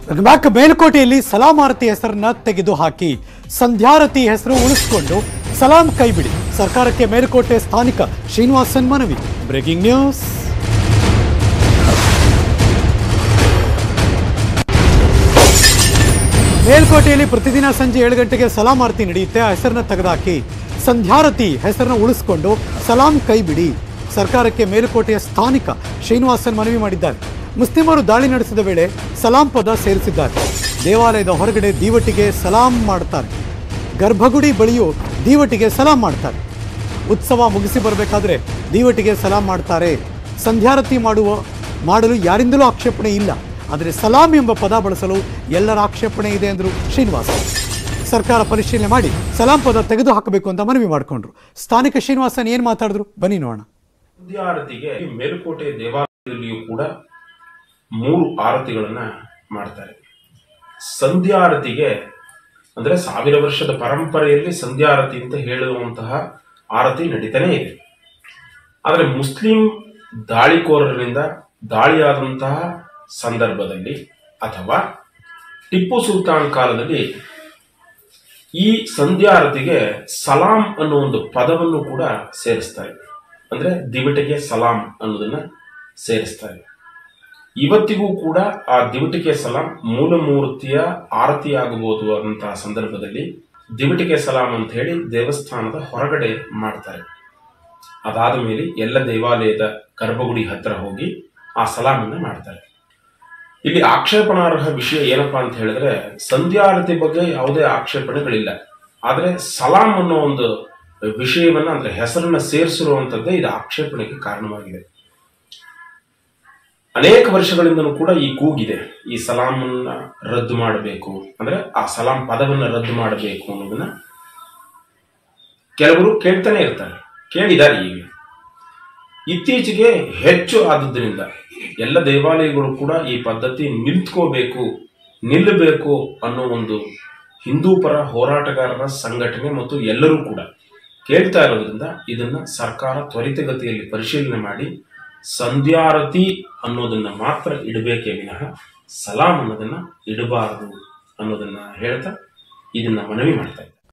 back ಮೇಲ್ಕೋಟೆಯಲ್ಲಿ ಸಲಾಮಾರತಿ ಹೆಸರನ್ನ ತೆಗೆದು ಹಾಕಿ ಸಂಧ್ಯಾರತಿ ಹೆಸರು ಉಳಿಸಿಕೊಂಡು ಸಲಾಂ ಕೈಬಿಡಿ ಸರ್ಕಾರಕ್ಕೆ ಮೇಲುಕೋಟೆ ಸ್ಥಾನಿಕ ಶ್ರೀನಿವಾಸನ್ ಮನವಿ ಬ್ರೇಕಿಂಗ್ ನ್ಯೂಸ್ ಮೇಲ್ಕೋಟೆಯಲ್ಲಿ ಪ್ರತಿದಿನ ಸಂಜೆ ಏಳು ಗಂಟೆಗೆ ಸಲಾಂ ಆರತಿ ನಡೆಯುತ್ತೆ ಆ ಹೆಸರನ್ನ ತೆಗೆದುಹಾಕಿ ಸಂಧ್ಯಾರತಿ ಹೆಸರನ್ನ ಉಳಿಸಿಕೊಂಡು ಸಲಾಂ ಕೈಬಿಡಿ ಸರ್ಕಾರಕ್ಕೆ ಮೇಲುಕೋಟೆಯ ಸ್ಥಾನಿಕ ಶ್ರೀನಿವಾಸನ್ ಮನವಿ ಮಾಡಿದ್ದಾರೆ ಮುಸ್ಲಿಮರು ದಾಳಿ ನಡೆಸಿದ ವೇಳೆ ಸಲಾಂ ಪದ ಸೇರಿಸಿದ್ದಾರೆ ದೇವಾಲಯದ ಹೊರಗಡೆ ದೀವಟಿಗೆ ಸಲಾಂ ಮಾಡ್ತಾರೆ ಗರ್ಭಗುಡಿ ಬಳಿಯೂ ದೀವಟಿಗೆ ಸಲಾಂ ಮಾಡ್ತಾರೆ ಉತ್ಸವ ಮುಗಿಸಿ ಬರಬೇಕಾದ್ರೆ ದೀವಟಿಗೆ ಸಲಾಂ ಮಾಡ್ತಾರೆ ಸಂಧ್ಯಾರತಿ ಮಾಡುವ ಮಾಡಲು ಯಾರಿಂದಲೂ ಆಕ್ಷೇಪಣೆ ಇಲ್ಲ ಆದರೆ ಸಲಾಂ ಎಂಬ ಪದ ಬಳಸಲು ಎಲ್ಲರ ಆಕ್ಷೇಪಣೆ ಇದೆ ಎಂದರು ಶ್ರೀನಿವಾಸ ಸರ್ಕಾರ ಪರಿಶೀಲನೆ ಮಾಡಿ ಸಲಾಂ ಪದ ತೆಗೆದು ಹಾಕಬೇಕು ಅಂತ ಮನವಿ ಮಾಡಿಕೊಂಡ್ರು ಸ್ಥಾನಿಕ ಶ್ರೀನಿವಾಸನ್ ಏನು ಮಾತಾಡಿದ್ರು ಬನ್ನಿ ನೋಡೋಣ ಸಂಧ್ಯಾರತಿಗೆ ಮೇಲುಕೋಟೆ ದೇವಾಲಯದಲ್ಲಿಯೂ ಕೂಡ ಮೂರು ಆರತಿಗಳನ್ನ ಮಾಡ್ತಾರೆ ಸಂಧ್ಯಾರತಿಗೆ ಅಂದ್ರೆ ಸಾವಿರ ವರ್ಷದ ಪರಂಪರೆಯಲ್ಲಿ ಸಂಧ್ಯಾರತಿ ಅಂತ ಹೇಳುವಂತಹ ಆರತಿ ನಡೀತಾನೆ ಇದೆ ಆದರೆ ಮುಸ್ಲಿಂ ದಾಳಿಕೋರರಿಂದ ದಾಳಿಯಾದಂತಹ ಸಂದರ್ಭದಲ್ಲಿ ಅಥವಾ ಟಿಪ್ಪು ಸುಲ್ತಾನ್ ಕಾಲದಲ್ಲಿ ಈ ಸಂಧ್ಯಾರತಿಗೆ ಸಲಾಂ ಅನ್ನೋ ಒಂದು ಪದವನ್ನು ಕೂಡ ಸೇರಿಸ್ತಾರೆ ಅಂದ್ರೆ ದಿವಟಿಗೆ ಸಲಾಂ ಅನ್ನೋದನ್ನ ಸೇರಿಸ್ತಾರೆ ಇವತ್ತಿಗೂ ಕೂಡ ಆ ದಿವಟಿಗೆ ಸಲಾಂ ಮೂಲಮೂರ್ತಿಯ ಆರತಿ ಆಗಬಹುದು ಅನ್ನಂತಹ ಸಂದರ್ಭದಲ್ಲಿ ದಿವಟಿಗೆ ಸಲಾಂ ಅಂತ ಹೇಳಿ ದೇವಸ್ಥಾನದ ಹೊರಗಡೆ ಮಾಡ್ತಾರೆ ಅದಾದ ಮೇಲೆ ಎಲ್ಲ ದೇವಾಲಯದ ಗರ್ಭಗುಡಿ ಹತ್ರ ಹೋಗಿ ಆ ಸಲಾಮನ್ನ ಮಾಡ್ತಾರೆ ಇಲ್ಲಿ ಆಕ್ಷೇಪಣಾರ್ಹ ವಿಷಯ ಏನಪ್ಪಾ ಅಂತ ಹೇಳಿದ್ರೆ ಸಂಧ್ಯಾರತಿ ಬಗ್ಗೆ ಯಾವುದೇ ಆಕ್ಷೇಪಣೆಗಳಿಲ್ಲ ಆದ್ರೆ ಸಲಾಂ ಅನ್ನೋ ಒಂದು ವಿಷಯವನ್ನ ಅಂದ್ರೆ ಹೆಸರನ್ನ ಸೇರಿಸಿರುವಂತದ್ದೇ ಇದು ಆಕ್ಷೇಪಣೆಗೆ ಕಾರಣವಾಗಿದೆ ಅನೇಕ ವರ್ಷಗಳಿಂದಲೂ ಕೂಡ ಈ ಕೂಗಿದೆ ಈ ಸಲಾಮನ್ನ ರದ್ದು ಮಾಡಬೇಕು ಅಂದ್ರೆ ಆ ಸಲಾಂ ಪದವನ್ನ ರದ್ದು ಮಾಡಬೇಕು ಅನ್ನೋದನ್ನ ಕೆಲವರು ಕೇಳ್ತಾನೆ ಇರ್ತಾರೆ ಕೇಳಿದ್ದಾರೆ ಈಗ ಇತ್ತೀಚೆಗೆ ಹೆಚ್ಚು ಆದದ್ರಿಂದ ಎಲ್ಲ ದೇವಾಲಯಗಳು ಕೂಡ ಈ ಪದ್ಧತಿ ನಿಂತ್ಕೋಬೇಕು ನಿಲ್ಲಬೇಕು ಅನ್ನೋ ಒಂದು ಹಿಂದೂ ಪರ ಹೋರಾಟಗಾರರ ಸಂಘಟನೆ ಮತ್ತು ಎಲ್ಲರೂ ಕೂಡ ಕೇಳ್ತಾ ಇರೋದ್ರಿಂದ ಇದನ್ನ ಸರ್ಕಾರ ತ್ವರಿತಗತಿಯಲ್ಲಿ ಪರಿಶೀಲನೆ ಮಾಡಿ ಸಂಧ್ಯಾರತಿ ಅನ್ನೋದನ್ನ ಮಾತ್ರ ಇಡಬೇಕೇ ವಿನಃ ಸಲಾಂ ಅನ್ನೋದನ್ನ ಇಡಬಾರದು ಅನ್ನೋದನ್ನ ಹೇಳ್ತಾ ಇದನ್ನ ಮನವಿ ಮಾಡ್ತಾ ಇದ್ದೀನಿ